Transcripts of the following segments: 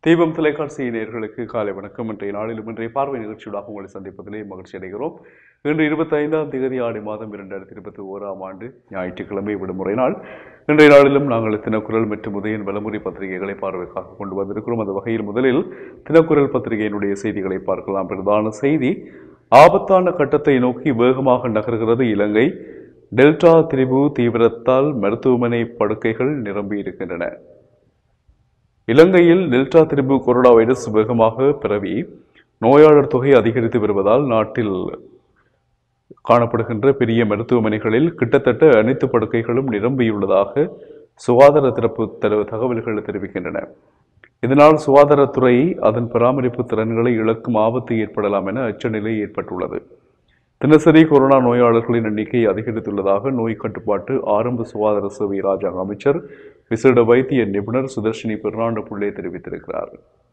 தீபம் தொலைக்காட்சி நேயர்களுக்கு காலை வணக்கம் இன்றைய நாளிலும் இன்றைய பார்வை நிகழ்ச்சியூடாக உங்களை சந்திப்பதிலே மகிழ்ச்சி அடைகிறோம் இன்று இருபத்தி ஐந்தாம் தேதி ஆடி மாதம் இரண்டாயிரத்தி இருபத்தி ஓராம் ஆண்டு ஞாயிற்றுக்கிழமை விடுமுறை நாள் இன்றைய நாளிலும் நாங்கள் தினக்குரல் மற்றும் உதயன் வலமுறை பத்திரிகைகளை பார்வைக்காக கொண்டு வந்திருக்கிறோம் அந்த வகையில் முதலில் தினக்குரல் பத்திரிகையினுடைய செய்திகளை பார்க்கலாம் பிரதான செய்தி ஆபத்தான கட்டத்தை நோக்கி வேகமாக நகர்கிறது இலங்கை டெல்டா திரிபு தீவிரத்தால் மருத்துவமனை படுக்கைகள் நிரம்பி இருக்கின்றன இலங்கையில் டெல்டா திரிபு கொரோனா வைரஸ் வேகமாக பரவி நோயாளர் தொகை அதிகரித்து வருவதால் நாட்டில் காணப்படுகின்ற பெரிய மருத்துவமனைகளில் கிட்டத்தட்ட அனைத்து படுக்கைகளும் நிரம்பியுள்ளதாக சுகாதார தரப்பு தர தகவல்கள் தெரிவிக்கின்றன இதனால் சுகாதாரத்துறை அதன் பராமரிப்பு திறன்களை இழக்கும் ஆபத்து ஏற்படலாம் என அச்சநிலை ஏற்பட்டுள்ளது தினசரி கொரோனா நோயாளர்களின் எண்ணிக்கை அதிகரித்துள்ளதாக நோய் கட்டுப்பாட்டு ஆரம்ப சுகாதார சேவை ராஜாங்க அமைச்சர் விசேட வைத்திய நிபுணர் சுதர்ஷினி பெர்னாண்ட புள்ளே தெரிவித்திருக்கிறார்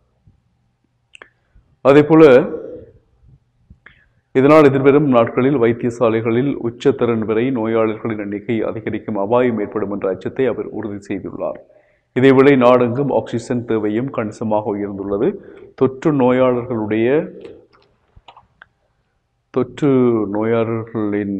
அதேபோல இதனால் எதிர்வரும் நாட்களில் வைத்தியசாலைகளில் உச்சத்திறன் வரை நோயாளர்களின் எண்ணிக்கை அதிகரிக்கும் அபாயம் ஏற்படும் என்ற அச்சத்தை அவர் உறுதி செய்துள்ளார் இதேவேளை நாடெங்கும் ஆக்சிஜன் தேவையும் கணிசமாக உயர்ந்துள்ளது தொற்று நோயாளர்களுடைய தொற்று நோயாளர்களின்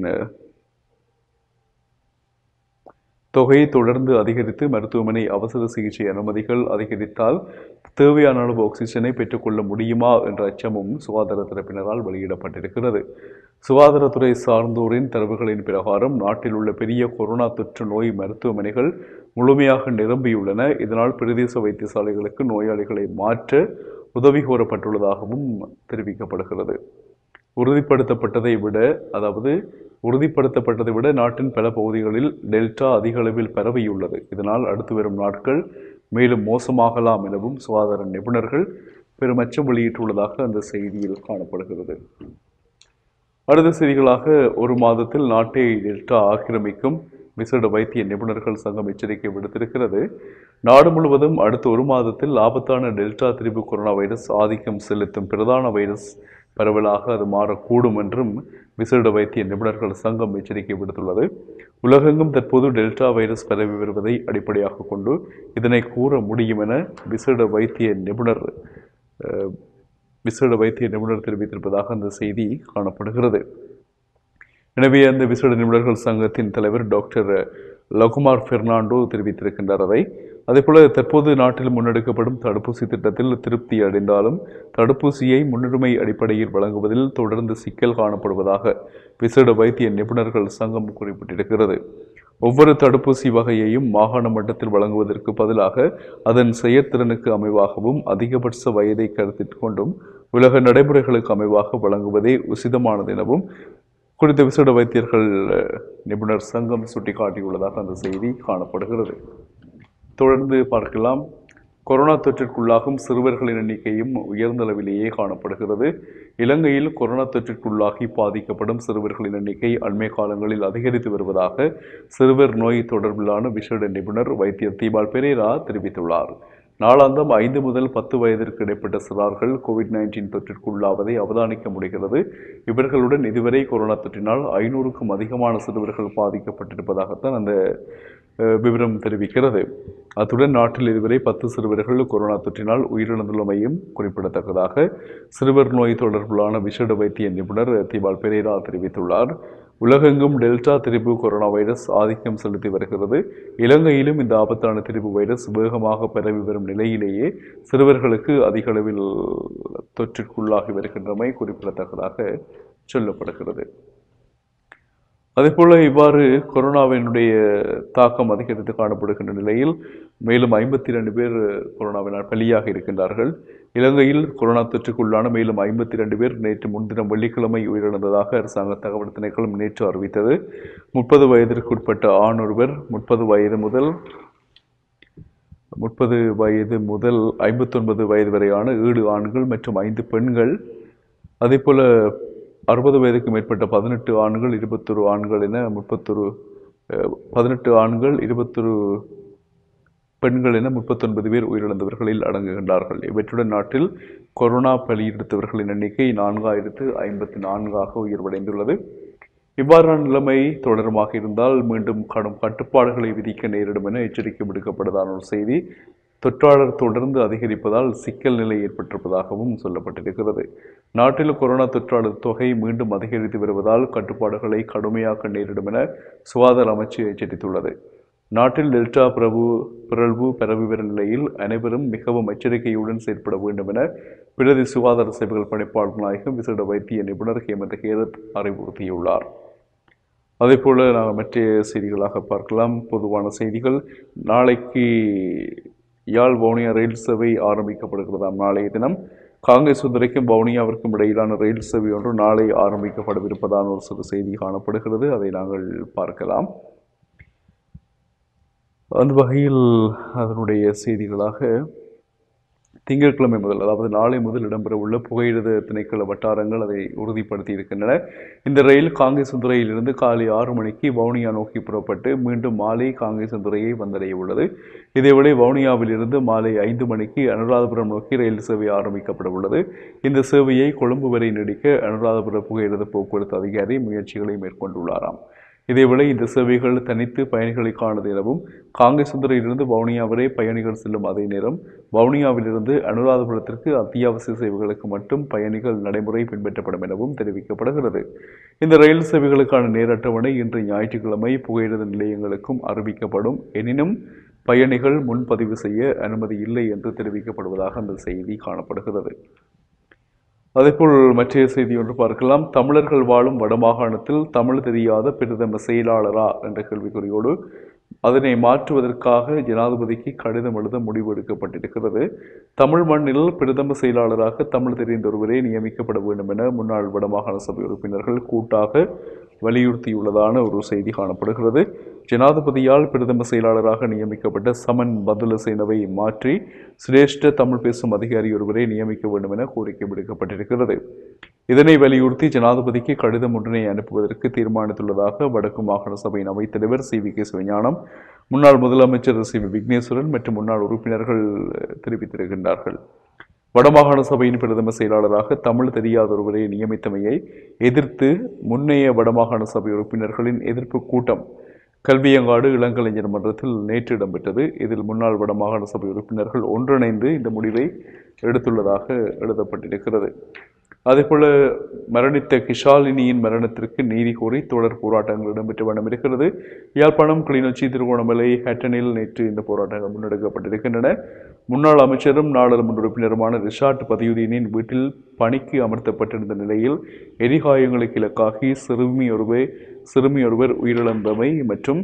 தொகை தொடர்ந்து அதிகரித்து மருத்துவமனை அவசர சிகிச்சை அனுமதிகள் அதிகரித்தால் தேவையான அளவு ஆக்சிஜனை பெற்றுக்கொள்ள முடியுமா என்ற அச்சமும் சுகாதார தரப்பினரால் வெளியிடப்பட்டிருக்கிறது சுகாதாரத்துறை சார்ந்தோரின் தரவுகளின் பிரகாரம் நாட்டில் உள்ள பெரிய கொரோனா தொற்று நோய் மருத்துவமனைகள் முழுமையாக நிரம்பியுள்ளன இதனால் பிரதேச வைத்தியசாலைகளுக்கு நோயாளிகளை மாற்ற உதவி கோரப்பட்டுள்ளதாகவும் தெரிவிக்கப்படுகிறது உறுதிப்படுத்தப்பட்டதை விட அதாவது உறுதிப்படுத்தப்பட்டதை விட நாட்டின் பல பகுதிகளில் டெல்டா அதிக அளவில் பரவியுள்ளது இதனால் அடுத்து வரும் நாட்கள் மேலும் மோசமாகலாம் எனவும் சுகாதார நிபுணர்கள் பெரும் அச்சம் வெளியிட்டுள்ளதாக அந்த செய்தியில் காணப்படுகிறது அடுத்த செய்திகளாக ஒரு மாதத்தில் நாட்டை டெல்டா ஆக்கிரமிக்கும் விசேட வைத்திய நிபுணர்கள் சங்கம் எச்சரிக்கை விடுத்திருக்கிறது நாடு முழுவதும் அடுத்த ஒரு மாதத்தில் ஆபத்தான டெல்டா திரிபு கொரோனா வைரஸ் ஆதிக்கம் செலுத்தும் பிரதான வைரஸ் பரவலாக அது மாறக்கூடும் என்றும் விசேட வைத்திய நிபுணர்கள் சங்கம் எச்சரிக்கை விடுத்துள்ளது உலகெங்கும் தற்போது டெல்டா வைரஸ் பரவி வருவதை அடிப்படையாக கொண்டு இதனை கூற முடியும் என விசேட வைத்திய நிபுணர் அஹ், விசேட வைத்திய நிபுணர் தெரிவித்திருப்பதாக அந்த செய்தி காணப்படுகிறது எனவே அந்த விசேட நிபுணர்கள் சங்கத்தின் தலைவர் டாக்டர் லகுமார் பெர்னாண்டோ தெரிவித்திருக்கின்றார் அதை அதேபோல தற்போது நாட்டில் முன்னெடுக்கப்படும் தடுப்பூசி திட்டத்தில் திருப்தி அடைந்தாலும் தடுப்பூசியை முன்னுரிமை அடிப்படையில் வழங்குவதில் தொடர்ந்து சிக்கல் காணப்படுவதாக விசேட வைத்திய நிபுணர்கள் சங்கம் குறிப்பிட்டிருக்கிறது ஒவ்வொரு தடுப்பூசி வகையையும் மாகாண மட்டத்தில் வழங்குவதற்கு பதிலாக அதன் செயற்திறனுக்கு அமைவாகவும் அதிகபட்ச வயதை கருத்தில் கொண்டும் உலக நடைமுறைகளுக்கு அமைவாக வழங்குவதே உசிதமானது எனவும் குறித்த விசேட வைத்தியர்கள் அஹ், நிபுணர் சங்கம் சுட்டிக்காட்டியுள்ளதாக அந்த செய்தி காணப்படுகிறது தொடர்ந்து பார்க்கலாம் கொரோனா தொற்றிற்குள்ளாகும் சிறுவர்களின் எண்ணிக்கையும் உயர்ந்த அளவிலேயே காணப்படுகிறது இலங்கையில் கொரோனா தொற்றிற்குள்ளாகி பாதிக்கப்படும் சிறுவர்களின் எண்ணிக்கை அண்மை காலங்களில் அதிகரித்து வருவதாக சிறுவர் நோய் தொடர்பிலான விசேட நிபுணர் வைத்தியர் தீபால் பெரேரா தெரிவித்துள்ளார் நாளாந்தம் ஐந்து முதல் பத்து வயதிற்கு இடைப்பட்ட சிறார்கள் கோவிட் நைன்டீன் தொற்றிற்குள்ளாவதை அவதானிக்க முடிகிறது இவர்களுடன் இதுவரை கொரோனா தொற்றினால் ஐநூறுக்கும் அதிகமான சிறுவர்கள் பாதிக்கப்பட்டிருப்பதாகத்தான் அந்த அஹ், விவரம் தெரிவிக்கிறது அத்துடன் நாட்டில் இதுவரை பத்து சிறுவர்கள் கொரோனா தொற்றினால் உயிரிழந்துள்ளமையும் குறிப்பிடத்தக்கதாக சிறுவர் நோய் தொடர்பிலான விசேட வைத்திய நிபுணர் தீபால் பெரேரா தெரிவித்துள்ளார் உலகெங்கும் டெல்டா திரிபு கொரோனா வைரஸ் ஆதிக்கம் செலுத்தி வருகிறது இலங்கையிலும் இந்த ஆபத்தான திரிபு வைரஸ் வேகமாக பரவி வரும் நிலையிலேயே சிறுவர்களுக்கு அதிக அளவில் தொற்றிற்குள்ளாகி வருகின்றமை குறிப்பிடத்தக்கதாக சொல்லப்படுகிறது அதேபோல இவ்வாறு கொரோனாவினுடைய தாக்கம் அதிகரித்து காணப்படுகின்ற நிலையில் மேலும் ஐம்பத்தி ரெண்டு பேர் கொரோனாவினால் பலியாக இருக்கின்றார்கள் இலங்கையில் கொரோனா தொற்றுக்குள்ளான மேலும் ஐம்பத்தி ரெண்டு பேர் நேற்று முன்தினம் வெள்ளிக்கிழமை உயிரிழந்ததாக அரசாங்க தகவல் திணைக்களம் நேற்று அறிவித்தது முப்பது வயதிற்குட்பட்ட ஆண் ஒருவர் முப்பது வயது முதல் முப்பது வயது முதல் ஐம்பத்தொன்பது வயது வரையான ஏழு ஆண்கள் மற்றும் ஐந்து பெண்கள் அதேபோல அறுபது வயதுக்கு மேற்பட்ட பதினெட்டு ஆண்கள் இருபத்தொரு ஆண்கள் என முப்பத்தொரு அஹ், பதினெட்டு ஆண்கள் இருபத்தொரு பெண்கள் என முப்பத்தொன்பது பேர் உயிரிழந்தவர்களில் அடங்குகின்றார்கள் இவற்றுடன் நாட்டில் கொரோனா பலியெடுத்தவர்களின் எண்ணிக்கை நான்காயிரத்து ஐம்பத்தி நான்காக உயர்வடைந்துள்ளது இவ்வாறான நிலைமை தொடருமாக இருந்தால் மீண்டும் கடும் கட்டுப்பாடுகளை விதிக்க நேரிடும் என எச்சரிக்கை விடுக்கப்பட்டதான ஒரு செய்தி தொற்றாளர் தொடர்ந்து அதிகரிப்பதால் சிக்கல் நிலை ஏற்பட்டிருப்பதாகவும் சொல்லப்பட்டிருக்கிறது நாட்டில் கொரோனா தொற்றாளர் தொகை மீண்டும் அதிகரித்து வருவதால் கட்டுப்பாடுகளை கடுமையாக்க நேரிடும் என சுகாதார அமைச்சு எச்சரித்துள்ளது நாட்டில் டெல்டா பிரபு பிறழ்வு பரவி வரும் நிலையில் அனைவரும் மிகவும் எச்சரிக்கையுடன் செயற்பட வேண்டும் என பிரதி சுகாதார சேவைகள் பணிப்பாளர் நாயகம் விசேட வைத்திய நிபுணர் ஹேமந்த் ஹேரத் அறிவுறுத்தியுள்ளார் அதேபோல நாங்கள் மற்ற செய்திகளாக பார்க்கலாம் பொதுவான செய்திகள் நாளைக்கு யாழ் வவுனியா ரயில் சேவை ஆரம்பிக்கப்படுகிறதாம் நாளைய தினம் காங்கிரஸ் துறைக்கும் வவுனியாவிற்கும் இடையிலான ரயில் சேவை ஒன்று நாளை ஆரம்பிக்கப்படவிருப்பதான ஒரு சிறு செய்தி காணப்படுகிறது அதை நாங்கள் பார்க்கலாம் அந்த வகையில் அதனுடைய செய்திகளாக திங்கட்கிழமை முதல் அதாவது நாளை முதல் இடம்பெறவுள்ள புகையிரத திணைக்கள வட்டாரங்கள் அதை உறுதிப்படுத்தி இருக்கின்றன இந்த ரயில் காங்கேசந்துறையிலிருந்து காலை ஆறு மணிக்கு வவுனியா நோக்கி புறப்பட்டு மீண்டும் மாலை காங்கேசந்துறையை வந்தடைய உள்ளது இதேவேளை வவுனியாவிலிருந்து மாலை ஐந்து மணிக்கு அனுராதபுரம் நோக்கி ரயில் சேவை ஆரம்பிக்கப்பட உள்ளது இந்த சேவையை கொழும்பு வரை நீடிக்க அனுராதபுர புகையிரத போக்குவரத்து அதிகாரி முயற்சிகளை மேற்கொண்டுள்ளாராம் இதேவேளை இந்த சேவைகள் தனித்து பயணிகளுக்கானது எனவும் காங்கேசுந்தரையிலிருந்து வவுனியா வரை பயணிகள் செல்லும் அதே நேரம் வவுனியாவிலிருந்து அனுராதபுரத்திற்கு அத்தியாவசிய சேவைகளுக்கு மட்டும் பயணிகள் நடைமுறை பின்பற்றப்படும் எனவும் தெரிவிக்கப்படுகிறது இந்த ரயில் சேவைகளுக்கான நேர அட்டவணை இன்று ஞாயிற்றுக்கிழமை புகையிரத நிலையங்களுக்கும் அறிவிக்கப்படும் எனினும் பயணிகள் முன்பதிவு செய்ய அனுமதி இல்லை என்று தெரிவிக்கப்படுவதாக அந்த செய்தி காணப்படுகிறது அதேபோல் மற்ற செய்தி ஒன்று பார்க்கலாம் தமிழர்கள் வாழும் வடமாகாணத்தில் தமிழ் தெரியாத பிரதம செயலாளரா என்ற கேள்விக்குறியோடு அதனை மாற்றுவதற்காக ஜனாதிபதிக்கு கடிதம் எழுத முடிவு எடுக்கப்பட்டிருக்கிறது தமிழ் மண்ணில் பிரதம செயலாளராக தமிழ் தெரிந்த ஒருவரே நியமிக்கப்பட வேண்டும் என முன்னாள் வடமாகாண சபை உறுப்பினர்கள் கூட்டாக வலியுறுத்தியுள்ளதான ஒரு செய்தி காணப்படுகிறது ஜனாதிபதியால் பிரதம செயலாளராக நியமிக்கப்பட்ட சமன் பதுலசேனவை மாற்றி சிரேஷ்ட தமிழ் பேசும் அதிகாரி ஒருவரை நியமிக்க வேண்டும் என கோரிக்கை விடுக்கப்பட்டிருக்கிறது இதனை வலியுறுத்தி ஜனாதிபதிக்கு கடிதம் ஒன்றினை அனுப்புவதற்கு தீர்மானித்துள்ளதாக வடக்கு மாகாண சபையின் அவைத்தலைவர் சி வி கே சிவஞானம் முன்னாள் முதலமைச்சர் சி வி விக்னேஸ்வரன் மற்றும் முன்னாள் உறுப்பினர்கள் தெரிவித்திருக்கின்றார்கள் வடமாகாண சபையின் பிரதம செயலாளராக தமிழ் தெரியாத ஒருவரை நியமித்தமையை எதிர்த்து முன்னைய வடமாகாண சபை உறுப்பினர்களின் எதிர்ப்பு கூட்டம் கல்வியங்காடு இளங்கலைஞர் மன்றத்தில் நேற்று இடம்பெற்றது இதில் முன்னாள் வடமாகாண சபை உறுப்பினர்கள் ஒன்றிணைந்து இந்த முடிவை எடுத்துள்ளதாக எழுதப்பட்டிருக்கிறது அதேபோல மரணித்த கிஷாலினியின் மரணத்திற்கு நீதி கோரி தொடர் போராட்டங்கள் இடம்பெற்று வண்ணம் இருக்கிறது யாழ்ப்பாணம் கிளிநொச்சி திருகோணமலை ஹேட்டனில் நேற்று இந்த போராட்டங்கள் முன்னெடுக்கப்பட்டிருக்கின்றன முன்னாள் அமைச்சரும் நாடாளுமன்ற உறுப்பினருமான ரிஷாட் பதியுதீனின் வீட்டில் பணிக்கு அமர்த்தப்பட்டிருந்த நிலையில் எரிகாயங்களுக்கு இலக்காகி சிறுமி ஒருவர் சிறுமி ஒருவர் உயிரிழந்தமை மற்றும்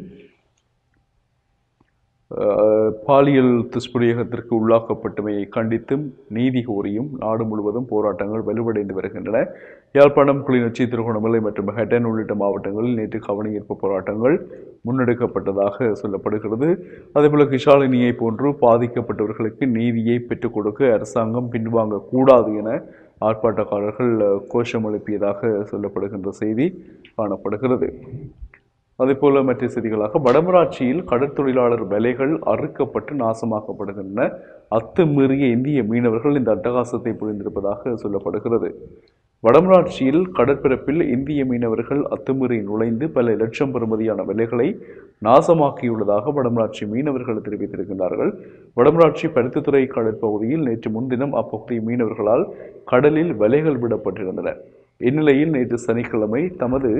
அஹ், பாலியல் துஷ்பிரயோகத்திற்கு உள்ளாக்கப்பட்டமையை கண்டித்தும் நீதி கோரியும் நாடு முழுவதும் போராட்டங்கள் வலுவடைந்து வருகின்றன யாழ்ப்பாணம் கிளிநொச்சி திருகோணமலை மற்றும் ஹெட்டன் உள்ளிட்ட மாவட்டங்களில் நேற்று கவனஈர்ப்பு போராட்டங்கள் முன்னெடுக்கப்பட்டதாக சொல்லப்படுகிறது அதேபோல கிஷாலினியை போன்று பாதிக்கப்பட்டவர்களுக்கு நீதியை பெற்றுக் கொடுக்க அரசாங்கம் பின்வாங்க கூடாது என ஆர்ப்பாட்டக்காரர்கள் அஹ், கோஷம் எழுப்பியதாக சொல்லப்படுகின்ற செய்தி காணப்படுகிறது அதேபோல மற்ற செய்திகளாக வடமராட்சியில் கடற்தொழிலாளர் வேலைகள் அறுக்கப்பட்டு நாசமாக்கப்படுகின்றன அத்துமீறிய இந்திய மீனவர்கள் இந்த அட்டகாசத்தை புரிந்திருப்பதாக சொல்லப்படுகிறது வடமராட்சியில் கடற்பரப்பில் இந்திய மீனவர்கள் அத்துமீறி நுழைந்து பல லட்சம் பெறுமதியான விலைகளை நாசமாக்கியுள்ளதாக வடமராட்சி மீனவர்கள் தெரிவித்திருக்கின்றார்கள் வடமராட்சி பருத்தித்துறை கடற்பகுதியில் நேற்று முன்தினம் அப்பகுதி மீனவர்களால் கடலில் வலைகள் விடப்பட்டிருந்தன இந்நிலையில் நேற்று சனிக்கிழமை தமது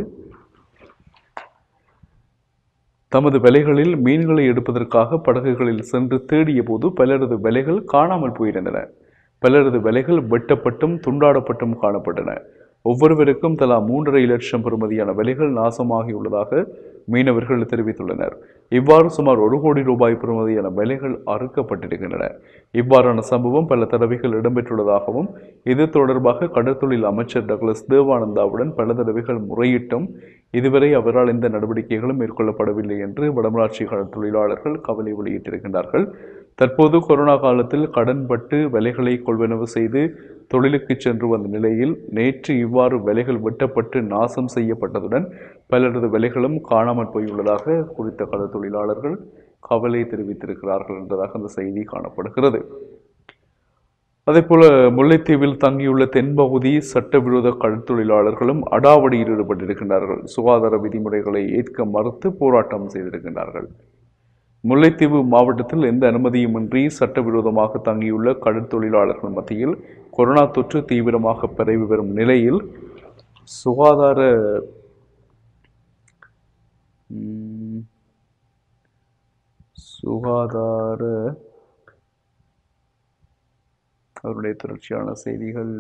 தமது வலைகளில் மீன்களை எடுப்பதற்காக படகுகளில் சென்று தேடிய போது பலரது வலைகள் காணாமல் போயிருந்தன பலரது வலைகள் வெட்டப்பட்டும் துண்டாடப்பட்டும் காணப்பட்டன ஒவ்வொருவருக்கும் தலா மூன்றரை லட்சம் பெறுமதியான விலைகள் நாசமாகியுள்ளதாக மீனவர்கள் தெரிவித்துள்ளனர் இவ்வாறு சுமார் ஒரு கோடி ரூபாய் பெறுமதியான விலைகள் அறுக்கப்பட்டிருக்கின்றன இவ்வாறான சம்பவம் பல தடவைகள் இடம்பெற்றுள்ளதாகவும் இது தொடர்பாக கடற்தொழில் அமைச்சர் டக்ளஸ் தேவானந்தாவுடன் பல தடவைகள் முறையிட்டும் இதுவரை அவரால் எந்த நடவடிக்கைகளும் மேற்கொள்ளப்படவில்லை என்று வடமராட்சி கடற்தொழிலாளர்கள் கவலை வெளியிட்டிருக்கின்றார்கள் தற்போது கொரோனா காலத்தில் கடன்பட்டு விலைகளை கொள்வனவு செய்து தொழிலுக்கு சென்று வந்த நிலையில் நேற்று இவ்வாறு விலைகள் வெட்டப்பட்டு நாசம் செய்யப்பட்டதுடன் பலரது விலைகளும் காணாமல் போயுள்ளதாக குறித்த கடற்தொழிலாளர்கள் கவலை தெரிவித்திருக்கிறார்கள் என்றதாக அந்த செய்தி காணப்படுகிறது அதேபோல முல்லைத்தீவில் தங்கியுள்ள தென்பகுதி சட்டவிரோத கடற்தொழிலாளர்களும் அடாவடியில் ஈடுபட்டிருக்கின்றார்கள் சுகாதார விதிமுறைகளை ஏற்க மறுத்து போராட்டம் செய்திருக்கின்றார்கள் முல்லைத்தீவு மாவட்டத்தில் எந்த அனுமதியுமின்றி சட்டவிரோதமாக தங்கியுள்ள கடற்தொழிலாளர்கள் மத்தியில் கொரோனா தொற்று தீவிரமாக பரவி வரும் நிலையில் சுகாதார ம், சுகாதார அவருடைய தொடர்ச்சியான செய்திகள்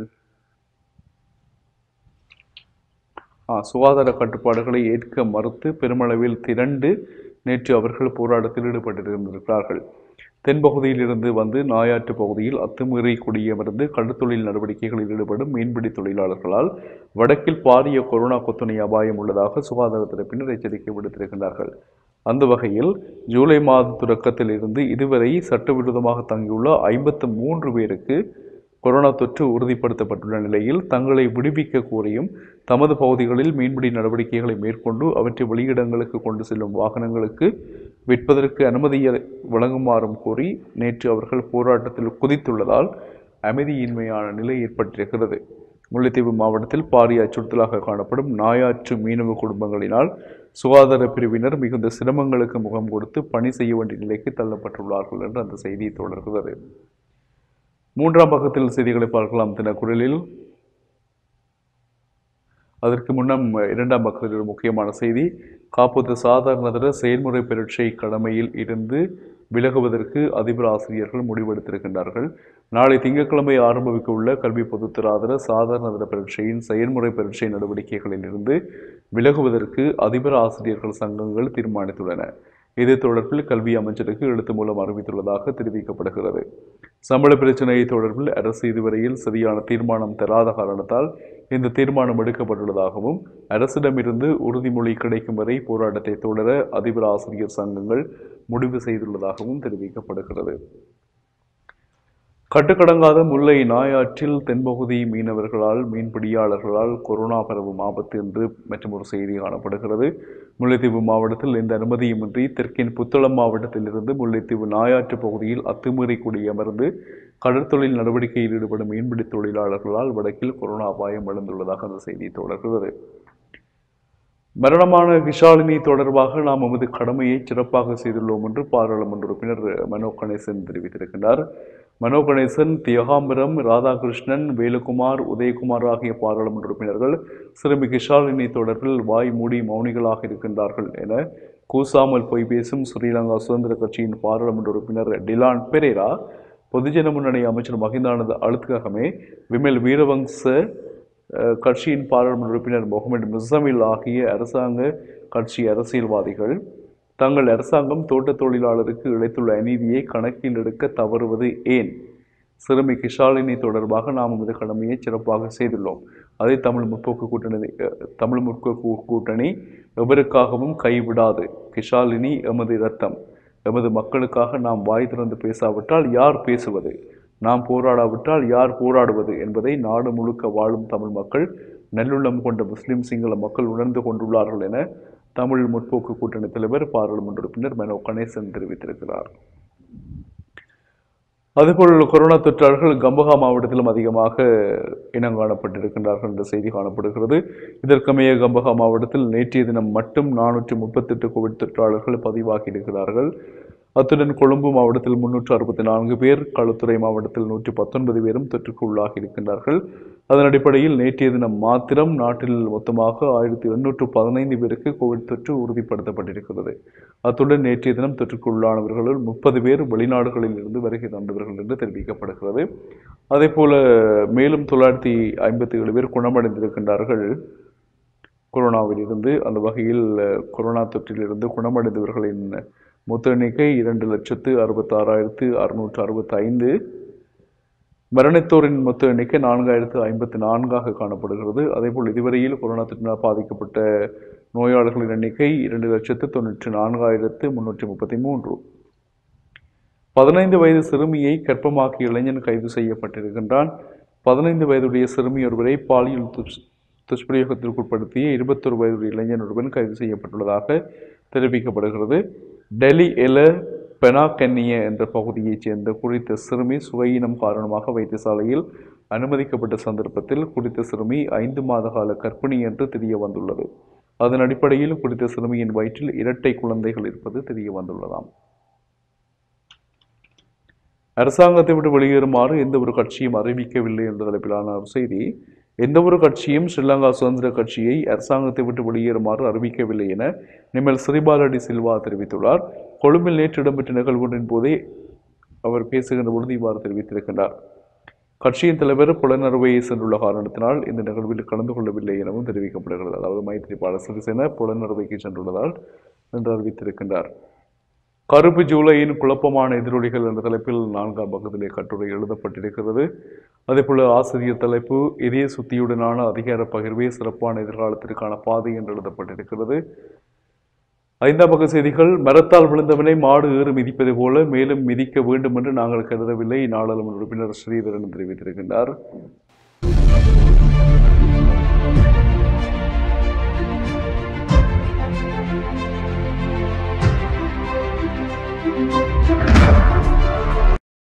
ஆ, சுகாதார கட்டுப்பாடுகளை ஏற்க மறுத்து பெருமளவில் திரண்டு நேற்று அவர்கள் போராட்டத்தில் ஈடுபட்டிருந்திருக்கிறார்கள் தென்பகுதியில் இருந்து வந்து நாயாற்று பகுதியில் அத்துமீறி குடியமர்ந்து கடற்தொழில் நடவடிக்கைகளில் ஈடுபடும் மீன்பிடி தொழிலாளர்களால் வடக்கில் பாரிய கொரோனா கொத்துணை அபாயம் உள்ளதாக சுகாதார தரப்பினர் எச்சரிக்கை விடுத்திருக்கின்றார்கள் அந்த வகையில் ஜூலை மாத தொடக்கத்தில் இருந்து இதுவரை சட்டவிரோதமாக தங்கியுள்ள ஐம்பத்து மூன்று பேருக்கு கொரோனா தொற்று உறுதிப்படுத்தப்பட்டுள்ள நிலையில் தங்களை விடுவிக்க கோரியும் தமது பகுதிகளில் மீன்பிடி நடவடிக்கைகளை மேற்கொண்டு அவற்றை வெளியிடங்களுக்கு கொண்டு செல்லும் வாகனங்களுக்கு விற்பதற்கு அனுமதியை வழங்குமாறும் கோரி நேற்று அவர்கள் போராட்டத்தில் குதித்துள்ளதால் அமைதியின்மையான நிலை ஏற்பட்டிருக்கிறது முல்லைத்தீவு மாவட்டத்தில் பாரிய அச்சுறுத்தலாக காணப்படும் நாயாற்று மீனவ குடும்பங்களினால் சுகாதார பிரிவினர் மிகுந்த சிரமங்களுக்கு முகம் கொடுத்து பணி செய்ய வேண்டிய நிலைக்கு தள்ளப்பட்டுள்ளார்கள் என்று அந்த செய்தி தொடர்கிறது மூன்றாம் பக்கத்தில் செய்திகளை பார்க்கலாம் தினக்குரலில் அதற்கு முன்னம் இரண்டாம் பக்கத்தில் ஒரு முக்கியமான செய்தி காப்போது சாதாரணதர செயல்முறை பரீட்சை கடமையில் இருந்து விலகுவதற்கு அதிபர் ஆசிரியர்கள் முடிவெடுத்திருக்கின்றார்கள் நாளை திங்கட்கிழமை ஆரம்பிக்க உள்ள கல்வி பொதுத்தராதர சாதாரணதர பரீட்சையின் செயல்முறை பரீட்சை நடவடிக்கைகளில் இருந்து விலகுவதற்கு அதிபர் ஆசிரியர்கள் சங்கங்கள் தீர்மானித்துள்ளன இது தொடர்பில் கல்வி அமைச்சருக்கு எழுத்து மூலம் அறிவித்துள்ளதாக தெரிவிக்கப்படுகிறது சம்பள பிரச்சினை தொடர்பில் அரசு இதுவரையில் சரியான தீர்மானம் தராத காரணத்தால் இந்த தீர்மானம் எடுக்கப்பட்டுள்ளதாகவும் அரசிடமிருந்து உறுதிமொழி கிடைக்கும் வரை போராட்டத்தை தொடர அதிபர் ஆசிரியர் சங்கங்கள் முடிவு செய்துள்ளதாகவும் தெரிவிக்கப்படுகிறது கட்டுக்கடங்காத முல்லை நாயாற்றில் தென்பகுதி மீனவர்களால் மீன்பிடியாளர்களால் கொரோனா பரவும் ஆபத்து என்று மற்றும் ஒரு செய்தி காணப்படுகிறது முல்லைத்தீவு மாவட்டத்தில் எந்த அனுமதியுமின்றி தெற்கின் புத்தளம் மாவட்டத்திலிருந்து முல்லைத்தீவு நாயாற்று பகுதியில் அத்துமீறி குடியமர்ந்து கடற்தொழில் நடவடிக்கையில் ஈடுபடும் மீன்பிடி தொழிலாளர்களால் வடக்கில் கொரோனா அபாயம் எழுந்துள்ளதாக அந்த செய்தி தொடர்கிறது மரணமான விஷாலினி தொடர்பாக நாம் நமது கடமையை சிறப்பாக செய்துள்ளோம் என்று பாராளுமன்ற உறுப்பினர் மனோ கணேசன் தெரிவித்திருக்கின்றார் மனோ கணேசன் தியகாம்பரம் ராதாகிருஷ்ணன் வேலுக்குமார் உதயகுமார் ஆகிய பாராளுமன்ற உறுப்பினர்கள் சிறுமி கிஷாலினி தொடர்பில் வாய் மூடி மௌனிகளாக இருக்கின்றார்கள் என கூசாமல் பொய் பேசும் ஸ்ரீலங்கா சுதந்திர கட்சியின் பாராளுமன்ற உறுப்பினர் டிலான் பெரேரா பொதுஜன முன்னணி அமைச்சர் மகிந்தானந்த அழுத்ககமே விமல் வீரவங்ச அஹ், கட்சியின் பாராளுமன்ற உறுப்பினர் முகமது முசமில் ஆகிய அரசாங்க கட்சி அரசியல்வாதிகள் தங்கள் அரசாங்கம் தோட்டத் தொழிலாளருக்கு இழைத்துள்ள அநீதியை கணக்கில் எடுக்க தவறுவது ஏன் சிறுமி கிஷாலினி தொடர்பாக நாம் நமது கடமையை சிறப்பாக செய்துள்ளோம் அதை தமிழ் முற்போக்கு கூட்டணி அஹ், தமிழ் முற்போக்கு கூட்டணி எவருக்காகவும் கைவிடாது கிஷாலினி எமது இரத்தம் எமது மக்களுக்காக நாம் வாய் திறந்து பேசாவிட்டால் யார் பேசுவது நாம் போராடாவிட்டால் யார் போராடுவது என்பதை நாடு முழுக்க வாழும் தமிழ் மக்கள் நல்லுள்ளம் கொண்ட முஸ்லிம் சிங்கள மக்கள் உணர்ந்து கொண்டுள்ளார்கள் என தமிழ் முற்போக்கு கூட்டணி தலைவர் பாராளுமன்ற உறுப்பினர் மனோ கணேசன் தெரிவித்திருக்கிறார் அதேபோல் கொரோனா தொற்றாளர்கள் கம்பஹா மாவட்டத்திலும் அதிகமாக இனம் காணப்பட்டிருக்கின்றார்கள் என்ற செய்தி காணப்படுகிறது இதற்கமைய கம்பஹா மாவட்டத்தில் நேற்றைய தினம் மட்டும் நானூற்றி முப்பத்தெட்டு கோவிட் தொற்றாளர்கள் பதிவாகி இருக்கிறார்கள் அத்துடன் கொழும்பு மாவட்டத்தில் முன்னூற்று அறுபத்தி நான்கு பேர் களுத்துறை மாவட்டத்தில் நூற்றி பத்தொன்பது பேரும் தொற்றுக்கு உள்ளாகி இருக்கின்றார்கள் அதன் அடிப்படையில் நேற்றைய தினம் மாத்திரம் நாட்டில் மொத்தமாக ஆயிரத்தி எண்ணூற்று பதினைந்து பேருக்கு கோவிட் தொற்று உறுதிப்படுத்தப்பட்டிருக்கிறது அத்துடன் நேற்றைய தினம் தொற்றுக்கு உள்ளானவர்களுள் முப்பது பேர் வெளிநாடுகளில் இருந்து வருகை தந்தவர்கள் என்று தெரிவிக்கப்படுகிறது அதே போல மேலும் தொள்ளாயிரத்தி ஐம்பத்தி ஏழு பேர் குணமடைந்திருக்கின்றார்கள் கொரோனாவில் இருந்து அந்த வகையில் அஹ், கொரோனா தொற்றிலிருந்து குணமடைந்தவர்களின் மொத்த எண்ணிக்கை இரண்டு லட்சத்து அறுபத்தாறாயிரத்து அறுநூற்று அறுபத்தி ஐந்து மரணித்தோரின் மொத்த எண்ணிக்கை நான்காயிரத்து ஐம்பத்தி நான்காக காணப்படுகிறது அதேபோல் இதுவரையில் கொரோனா தொற்றினால் பாதிக்கப்பட்ட நோயாளர்களின் எண்ணிக்கை இரண்டு லட்சத்து தொண்ணூற்றி நான்காயிரத்து முன்னூற்றி முப்பத்தி மூன்று பதினைந்து வயது சிறுமியை கர்ப்பமாக்கிய இளைஞன் கைது செய்யப்பட்டிருக்கின்றான் பதினைந்து வயதுடைய சிறுமி ஒருவரை பாலியல் துஷ் துஷ்பிரயோகத்திற்குட்படுத்திய இருபத்தொரு வயதுடைய இளைஞன் ஒருவன் கைது செய்யப்பட்டுள்ளதாக தெரிவிக்கப்படுகிறது டெல்லி எல பெனாகன்னிய என்ற பகுதியைச் சேர்ந்த குறித்த சிறுமி சுவையினம் காரணமாக வைத்தியசாலையில் அனுமதிக்கப்பட்ட சந்தர்ப்பத்தில் குறித்த சிறுமி ஐந்து மாத கால கர்ப்பிணி என்று தெரிய வந்துள்ளது அதன் அடிப்படையில் குறித்த சிறுமியின் வயிற்றில் இரட்டை குழந்தைகள் இருப்பது தெரிய வந்துள்ளதாம் அரசாங்கத்தை விட்டு வெளியேறுமாறு எந்த ஒரு கட்சியும் அறிவிக்கவில்லை என்ற தலைப்பிலான ஒரு செய்தி எந்த ஒரு கட்சியும் ஸ்ரீலங்கா சுதந்திர கட்சியை அரசாங்கத்தை விட்டு வெளியேறுமாறு அறிவிக்கவில்லை என நிமல் ஸ்ரீபாலடி சில்வா தெரிவித்துள்ளார் கொழும்பில் நேற்று இடம்பெற்ற நிகழ்வொன்றின் போதே அவர் பேசுகின்ற பொழுது இவ்வாறு தெரிவித்திருக்கின்றார் கட்சியின் தலைவர் புலனறுவையை சென்றுள்ள காரணத்தினால் இந்த நிகழ்வில் கலந்து கொள்ளவில்லை எனவும் தெரிவிக்கப்படுகிறது அதாவது மைத்திரிபால சிறிசேன புலனறுவைக்கு சென்றுள்ளதால் என்று அறிவித்திருக்கின்றார் கருப்பு ஜூலையின் குழப்பமான எதிரொலிகள் என்ற தலைப்பில் நான்காம் பக்கத்திலே கட்டுரை எழுதப்பட்டிருக்கிறது அதேபோல ஆசிரியர் தலைப்பு இதய சுத்தியுடனான அதிகார பகிர்வே சிறப்பான எதிர்காலத்திற்கான பாதை என்று எழுதப்பட்டிருக்கிறது ஐந்தாம் பக்க செய்திகள் மரத்தால் விழுந்தவனை மாடு ஏறு மிதிப்பது போல மேலும் மிதிக்க வேண்டும் என்று நாங்கள் கருதவில்லை நாடாளுமன்ற உறுப்பினர் ஸ்ரீதரன் தெரிவித்திருக்கின்றார்